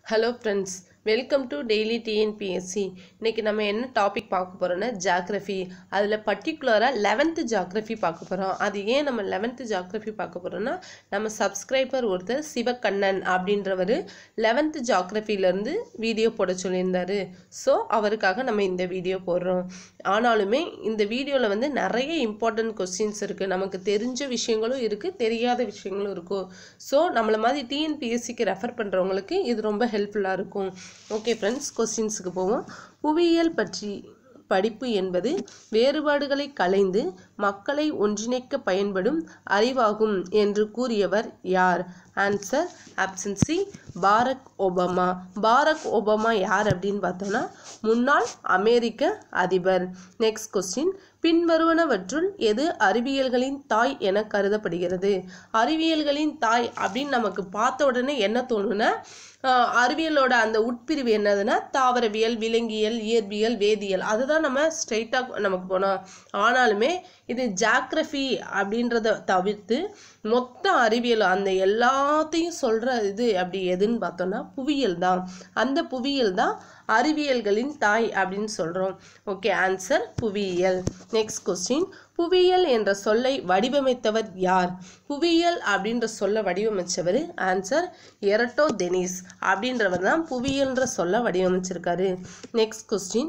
hello friends welcome to daily TNPSC இன்னைக்கு நம்ம என்ன டாபிக் பார்க்க போகிறோன்னா ஜாக்ரஃபி அதில் பர்டிகுலராக லெவன்த்து ஜாக்ரஃபி பார்க்க போகிறோம் அது ஏன் நம்ம லெவன்த்து ஜாக்ரஃபி பார்க்க போகிறோன்னா நம்ம சப்ஸ்கிரைபர் ஒருத்தர் சிவகண்ணன் அப்படின்றவர் லெவன்த்து ஜாக்ரஃபிலேருந்து வீடியோ போட சொல்லியிருந்தாரு ஸோ அவருக்காக நம்ம இந்த வீடியோ போடுறோம் ஆனாலுமே இந்த வீடியோவில் வந்து நிறைய இம்பார்ட்டன்ட் கொஸ்டின்ஸ் இருக்குது நமக்கு தெரிஞ்ச விஷயங்களும் இருக்குது தெரியாத விஷயங்களும் இருக்கும் ஸோ நம்மளை மாதிரி டிஎன்பிஎஸ்சிக்கு ரெஃபர் பண்ணுறவங்களுக்கு இது ரொம்ப ஹெல்ப்ஃபுல்லாக இருக்கும் ஓகே ஃப்ரெண்ட்ஸ் கொஸ்டின்ஸுக்கு போவோம் புவியியல் பற்றி படிப்பு என்பது வேறுபாடுகளை களைந்து மக்களை ஒன்றிணைக்க பயன்படும் அறிவாகும் என்று கூறியவர் யார் answer option C Barack Obama Barack Obama யார் அப்படின்னு பார்த்தோன்னா முன்னாள் அமெரிக்க அதிபர் நெக்ஸ்ட் கொஸ்டின் பின்வருவனவற்றுள் எது அறிவியல்களின் தாய் என கருதப்படுகிறது அறிவியல்களின் தாய் அப்படின்னு நமக்கு பார்த்த உடனே என்ன தோணுன்னா ஆஹ் அறிவியலோட அந்த உட்பிரிவு என்னதுன்னா தாவரவியல் விலங்கியல் இயற்பியல் வேதியியல் அதுதான் நம்ம ஸ்ட்ரைட்டாக நமக்கு போனோம் ஆனாலுமே இது ஜாக்ரஃபி அப்படின்றத தவிர்த்து மொத்த அறிவியல் அந்த எல்லாத்தையும் சொல்கிற இது அப்படி எதுன்னு பார்த்தோன்னா புவியியல் தான் அந்த புவியியல் தான் அறிவியல்களின் தாய் அப்படின்னு சொல்கிறோம் ஓகே ஆன்சர் புவியியல் நெக்ஸ்ட் கொஸ்டின் புவியியல் என்ற சொல்லை வடிவமைத்தவர் யார் புவியியல் அப்படின்ற சொல்ல வடிவமைச்சவர் ஆன்சர் எரட்டோ டெனிஸ் அப்படின்றவர் தான் புவியியல்ன்ற சொல்ல வடிவமைச்சிருக்காரு நெக்ஸ்ட் கொஸ்டின்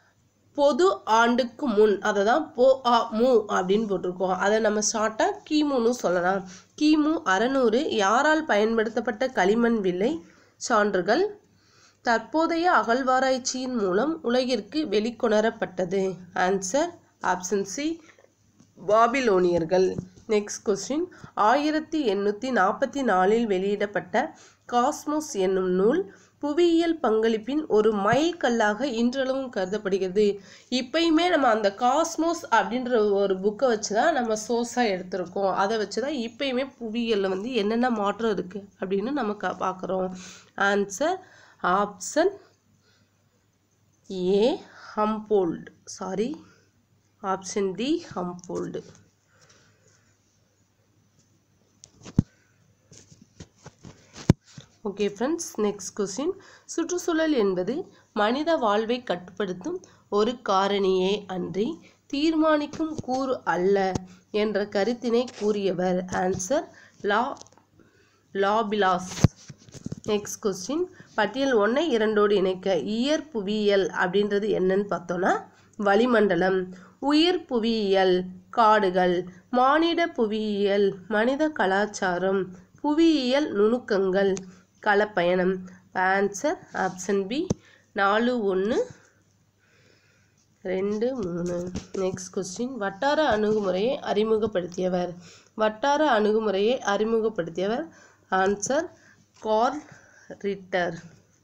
பொது ஆண்டுக்கு முன் அதை தான் போ ஆ மு அப்படின்னு போட்டிருக்கோம் அதை நம்ம ஷார்ட்டாக கிமுன்னு சொல்லலாம் கிமு அறநூறு யாரால் பயன்படுத்தப்பட்ட களிமண் வில்லை சான்றுகள் தற்போதைய அகழ்வாராய்ச்சியின் மூலம் உலகிற்கு வெளிக்கொணரப்பட்டது ஆன்சர் ஆப்ஷன் சி பாபிலோனியர்கள் நெக்ஸ்ட் கொஸ்டின் ஆயிரத்தி எண்ணூற்றி நாற்பத்தி நாலில் வெளியிடப்பட்ட காஸ்மோஸ் என்னும் நூல் புவியியல் பங்களிப்பின் ஒரு மைல் கல்லாக இன்றளவும் கருதப்படுகிறது இப்பயுமே நம்ம அந்த காஸ்மோஸ் அப்படின்ற ஒரு புக்கை வச்சு தான் நம்ம சோர்ஸாக எடுத்திருக்கோம் அதை வச்சு தான் இப்பயுமே புவியியலில் வந்து என்னென்ன மாற்றம் இருக்குது அப்படின்னு நம்ம க பார்க்குறோம் answer option A Humboldt sorry option D Humboldt okay friends next question சுற்றுச்சூழல் என்பது மனித வாழ்வை கட்டுப்படுத்தும் ஒரு காரணியே அன்றி தீர்மானிக்கும் கூறு அல்ல என்ற கருத்தினை கூறியவர் ஆன்சர் லா லாபிலாஸ் நெக்ஸ்ட் கொஸ்டின் பட்டியல் ஒன்றை இரண்டோடு இணைக்க இயற் புவியியல் அப்படின்றது என்னன்னு பார்த்தோன்னா வளிமண்டலம் உயிர் புவியியல் காடுகள் மானிட புவியியல் மனித கலாச்சாரம் புவியியல் நுணுக்கங்கள் களப்பயணம் ஆன்சர் ஆப்ஷன் பி நாலு ஒன்று ரெண்டு மூணு நெக்ஸ்ட் கொஸ்டின் வட்டார அணுகுமுறையை அறிமுகப்படுத்தியவர் வட்டார அணுகுமுறையை அறிமுகப்படுத்தியவர் answer Carl Ritter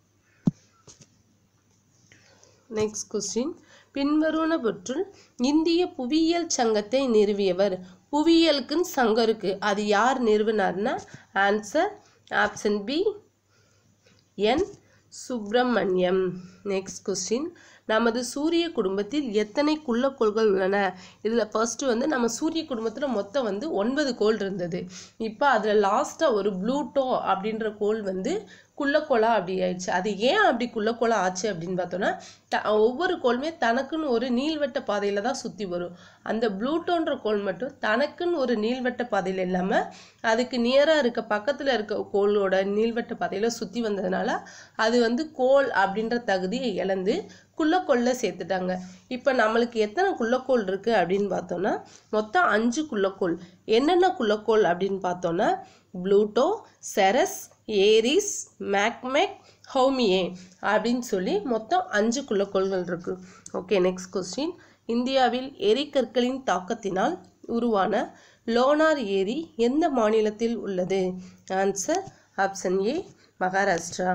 next question பின்வருவனவற்றுள் இந்திய புவியியல் சங்கத்தை நிறுவியவர் புவியியலுக்குன்னு சங்கம் இருக்குது அது யார் நிறுவினார்னா answer option B N Subramaniam next question நமது சூரிய குடும்பத்தில் எத்தனை குள்ளக்கோள்கள் உள்ளன இதில் ஃபர்ஸ்ட் வந்து நம்ம சூரிய குடும்பத்தில் மொத்தம் வந்து ஒன்பது கோள் இருந்தது இப்போ அதில் லாஸ்ட்டாக ஒரு ப்ளூட்டோ அப்படின்ற கோள் வந்து குள்ளக்கோளா அப்படி ஆயிடுச்சு அது ஏன் அப்படி குள்ளக்கோளா ஆச்சு அப்படின்னு பார்த்தோன்னா த ஒவ்வொரு கோளுமே தனக்குன்னு ஒரு நீள்வட்ட பாதையில் தான் சுற்றி வரும் அந்த ப்ளூட்டோன்ற கோள் மட்டும் தனக்குன்னு ஒரு நீள்வட்ட பாதையில் இல்லாமல் அதுக்கு நியராக இருக்க பக்கத்தில் இருக்க கோளோட நீள்வட்ட பாதையில் சுற்றி வந்ததுனால அது வந்து கோள் அப்படின்ற தகுதியை இழந்து குள்ளக்கோளில் சேர்த்துட்டாங்க இப்போ நம்மளுக்கு எத்தனை குள்ளக்கோள் இருக்குது அப்படின்னு பார்த்தோன்னா மொத்தம் அஞ்சு குள்ளக்கோள் என்னென்ன குள்ளக்கோள் அப்படின்னு பார்த்தோன்னா Pluto Ceres Eris Makemake Haumea அப்படின்னு சொல்லி மொத்தம் அஞ்சு குள்ளக்கோள்கள் இருக்குது ஓகே நெக்ஸ்ட் கொஸ்டின் இந்தியாவில் எரிக்கற்களின் தாக்கத்தினால் உருவான லோனார் ஏரி எந்த மாநிலத்தில் உள்ளது answer option A Maharashtra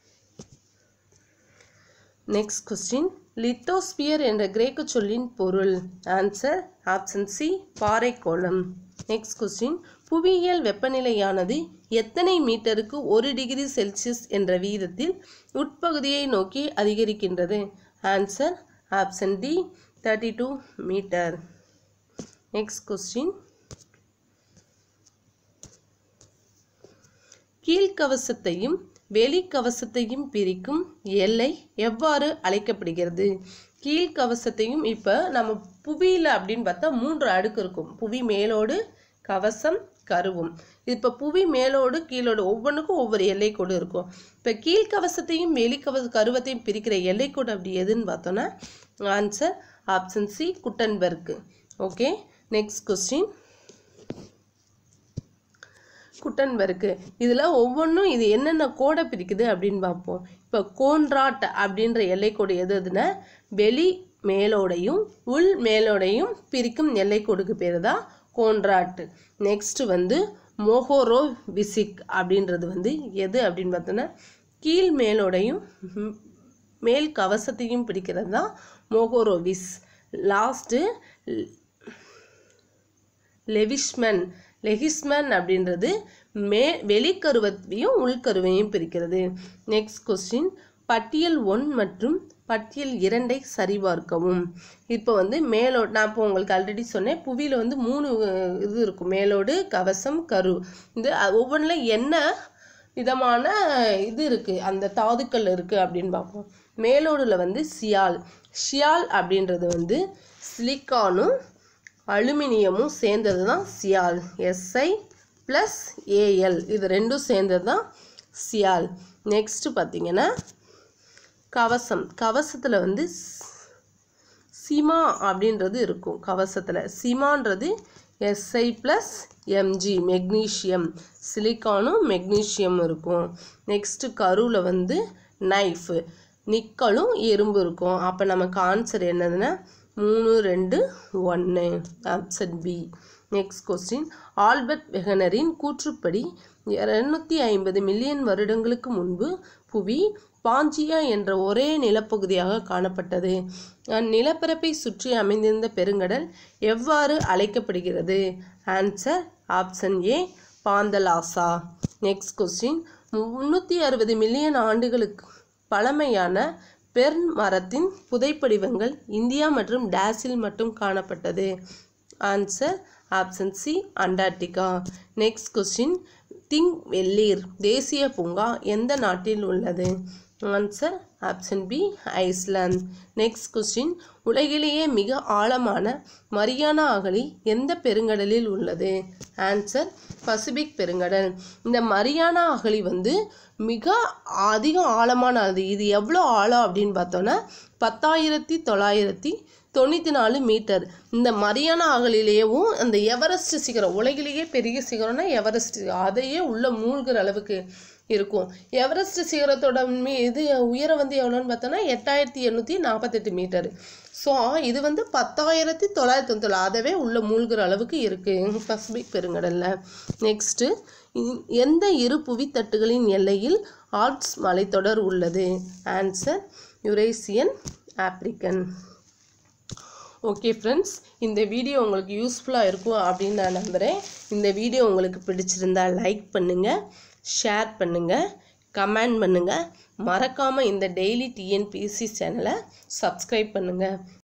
next question lithosphere என்ற கிரேக்க சொல்லின் பொருள் ஆன்சர் ஆப்ஷன் சி பாறைக்கோளம் நெக்ஸ்ட் கொஸ்டின் புவியியல் வெப்பநிலையானது எத்தனை மீட்டருக்கு ஒரு டிகிரி செல்சியஸ் என்ற வீதத்தில் உட்பகுதியை நோக்கி அதிகரிக்கின்றது answer option D thirty two metre next question கீழ்க்கவசத்தையும் வெளிக்கவசத்தையும் பிரிக்கும் எல்லை எவ்வாறு அழைக்கப்படுகிறது கீழ்க்கவசத்தையும் இப்போ நம்ம புவியில் அப்படின்னு பார்த்தா மூன்று அடுக்கு இருக்கும் புவி மேலோடு கவசம் கருவும் இப்போ புவி மேலோடு கீழோடு ஒவ்வொன்றுக்கும் ஒவ்வொரு எல்லைக்கோடு இருக்கும் இப்போ கீழ்க்கவசத்தையும் வெளிக்கவச கருவத்தையும் பிரிக்கிற எல்லைக்கோடு அப்படி எதுன்னு பார்த்தோன்னா answer option C Gutenberg okay next question Gutenberg இதில் ஒவ்வொன்றும் இது என்னென்ன கோடை பிரிக்குது அப்படின்னு பார்ப்போம் இப்போ கோன்ராட் அப்படின்ற எல்லைக்கோடு எது எதுனா வெளி மேலோடையும் உள் மேலோடையும் பிரிக்கும் எல்லைக்கோடுக்கு பேர் தான் கோன்ராட் நெக்ஸ்ட் வந்து மோஹோரோ விசிக் அப்படின்றது வந்து எது அப்படின்னு பார்த்தோன்னா கீழ் மேலோடையும் ம், மேல் கவசத்தையும் பிரிக்கிறது தான் மோகோரோவிஸ் லாஸ்ட்டு லெவிஷ்மன் லெகிஸ்மன் அப்படின்றது மே வெளிக்கருவத்தையும் உள்கருவையும் பிரிக்கிறது நெக்ஸ்ட் கொஸ்டின் பட்டியல் ஒன் மற்றும் பட்டியல் இரண்டை சரிபார்க்கவும் இப்போ வந்து மேலோடு நான் இப்போ உங்களுக்கு ஆல்ரெடி சொன்னேன் புவியில் வந்து மூணு அஹ், இது இருக்கும் மேலோடு கவசம் கரு இந்த ஒவ்வொன்றில் என்ன விதமான இது இருக்குது அந்த தாதுக்கள் இருக்குது அப்படின்னு பார்ப்போம் மேலோடுல வந்து சியால் ஷியால் அப்படின்றது வந்து சிலிக்கானும் அலுமினியமும் சேர்ந்தது தான் சியால் எஸ்ஐ ப்ளஸ் ஏஎல் இது ரெண்டும் சேர்ந்தது தான் சியால் நெக்ஸ்ட்டு பார்த்தீங்கன்னா கவசம் கவசத்தில் வந்து ஸ்- சிமா அப்படின்றது இருக்கும் கவசத்தில் சிமான்றது எஸ்ஐ ப்ளஸ் எம்ஜி மெக்னீஷியம் சிலிக்கானும் மெக்னீஷியம் இருக்கும் நெக்ஸ்ட்டு கருவில் வந்து நைஃபு நிக்கலும் இரும்பு இருக்கும் அப்போ நமக்கு ஆன்சர் என்னதுன்னா மூணு ரெண்டு ஒன்று option B next question Albert வெகனரின் கூற்றுப்படி இருநூத்தி ஐம்பது மில்லியன் வருடங்களுக்கு முன்பு புவி பாஞ்சியா என்ற ஒரே நிலப்பகுதியாக காணப்பட்டது அந்நிலப்பரப்பை சுற்றி அமைந்திருந்த பெருங்கடல் எவ்வாறு அழைக்கப்படுகிறது answer option A Panthalassa next question முன்னூற்றி அறுபது மில்லியன் ஆண்டுகளுக்கு பழமையான பெர்ன் மரத்தின் புதைப்படிவங்கள் இந்தியா மற்றும் டேஸில் மட்டும் காணப்பட்டது answer option C Antarctica next question Thingvellir தேசிய பூங்கா எந்த நாட்டில் உள்ளது answer option B Iceland next question உலகிலேயே மிக ஆழமான மரியானா அகழி எந்த பெருங்கடலில் உள்ளது ஆன்சர் பசிபிக் பெருங்கடல் இந்த மரியானா அகழி வந்து மிக அதிக ஆழமான அது இது எவ்வளோ ஆழம் அப்படின்னு பார்த்தோன்னா பத்தாயிரத்தி தொள்ளாயிரத்தி தொண்ணூற்றி நாலு மீட்டர் இந்த மரியானா அகலிலேயும் அந்த எவரெஸ்ட் சிகரம் உலகிலேயே பெரிய சிகரம்னா எவரெஸ்ட் அதையே உள்ள மூழ்கிற அளவுக்கு இருக்கும் எவரெஸ்ட் சிகரத்தோட மீ இது உயரம் வந்து எவ்வளோன்னு பார்த்தோன்னா எட்டாயிரத்தி எண்ணூற்றி நாற்பத்தெட்டு மீட்டர் ஸோ இது வந்து பத்தாயிரத்தி தொள்ளாயிரத்தி தொண்ணூற்றி அதவே உள்ள மூழ்கிற அளவுக்கு இருக்குது பசிபிக் பெருங்கடலில் நெக்ஸ்ட்டு எந்த இரு புவித்தட்டுகளின் எல்லையில் ஆல்ப்ஸ் மலைத்தொடர் உள்ளது answer Eurasian African okay friends இந்த வீடியோ உங்களுக்கு யூஸ்ஃபுல்லாக இருக்கும் அப்படின்னு நான் நம்புகிறேன் இந்த வீடியோ உங்களுக்கு பிடிச்சிருந்தா லைக் பண்ணுங்கள் ஷேர் பண்ணுங்கள் கமெண்ட் பண்ணுங்கள் மறக்காமல் இந்த டெய்லி டிஎன்பிஎஸ்சி சேனலை சப்ஸ்கிரைப் பண்ணுங்கள்